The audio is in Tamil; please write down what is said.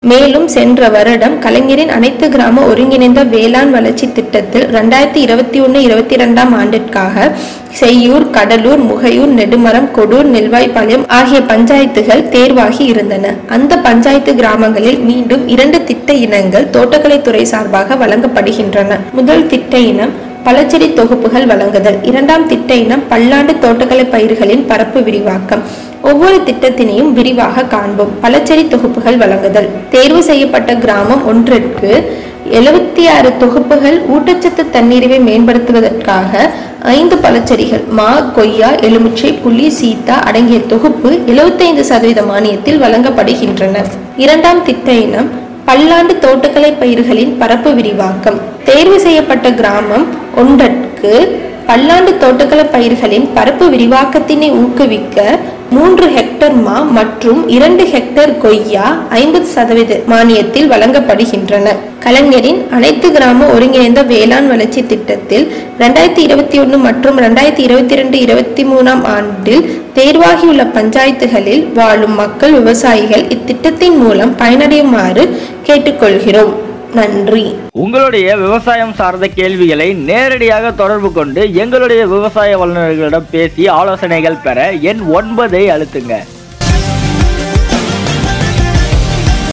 மேலும் சென்ற வருடம் கலைஞரின் அனைத்து கிராம ஒருங்கிணைந்த வேளாண் வளர்ச்சி திட்டத்தில் ரெண்டாயிரத்தி இருபத்தி ஒன்று இருபத்தி ரெண்டாம் ஆண்டிற்காக செய்யூர் கடலூர் முகையூர் நெடுமரம் கொடூர் நெல்வாய்ப்பாளையம் ஆகிய பஞ்சாயத்துகள் தேர்வாகி இருந்தன அந்த பஞ்சாயத்து கிராமங்களில் மீண்டும் இரண்டு திட்ட இனங்கள் தோட்டக்கலைத்துறை சார்பாக வழங்கப்படுகின்றன முதல் திட்ட இனம் பழச்செடி தொகுப்புகள் வழங்குதல் இரண்டாம் திட்ட இனம் பல்லாண்டு தோட்டக்கலை பயிர்களின் பரப்பு விரிவாக்கம் ஒவ்வொரு திட்டத்தினையும் விரிவாக காண்போம் பழச்செடி தொகுப்புகள் வழங்குதல் தேர்வு செய்யப்பட்ட கிராமம் ஒன்றிற்கு எழுபத்தி ஆறு தொகுப்புகள் ஊட்டச்சத்து தன்னிறைவை மேம்படுத்துவதற்காக ஐந்து பழச்செடிகள் மா கொய்யா எலுமிச்சை புளி சீத்தா அடங்கிய தொகுப்பு 75% சதவீத மானியத்தில் வழங்கப்படுகின்றன இரண்டாம் திட்ட இனம் பல்லாண்டு தோட்டக்கலை பயிர்களின் பரப்பு விரிவாக்கம் தேர்வு செய்யப்பட்ட கிராமம் ஒன்றற்கு பல்லாண்டு தோட்டக்கலை பயிர்களின் பரப்பு விரிவாக்கத்தினை ஊக்குவிக்க மூன்று ஹெக்டர் மா மற்றும் இரண்டு ஹெக்டர் கொய்யா ஐம்பது சதவீத மானியத்தில் வழங்கப்படுகின்றன கலைஞரின் அனைத்து கிராம ஒருங்கிணைந்த வேளாண் வளர்ச்சி திட்டத்தில் ரெண்டாயிரத்தி இருபத்தி ஒன்று மற்றும் ரெண்டாயிரத்தி இருபத்தி ரெண்டு இருபத்தி மூணாம் ஆண்டில் தேர்வாகியுள்ள பஞ்சாயத்துகளில் வாழும் மக்கள் விவசாயிகள் இத்திட்டத்தின் மூலம் பயனடையுமாறு கேட்டுக்கொள்கிறோம் நன்றி உங்களுடைய விவசாயம் சார்ந்த கேள்விகளை நேரடியாக தொடர்பு கொண்டு எங்களுடைய விவசாய வல்லுநர்களிடம் பேசி ஆலோசனைகள் பெற எண் ஒன்பதை அழுத்துங்க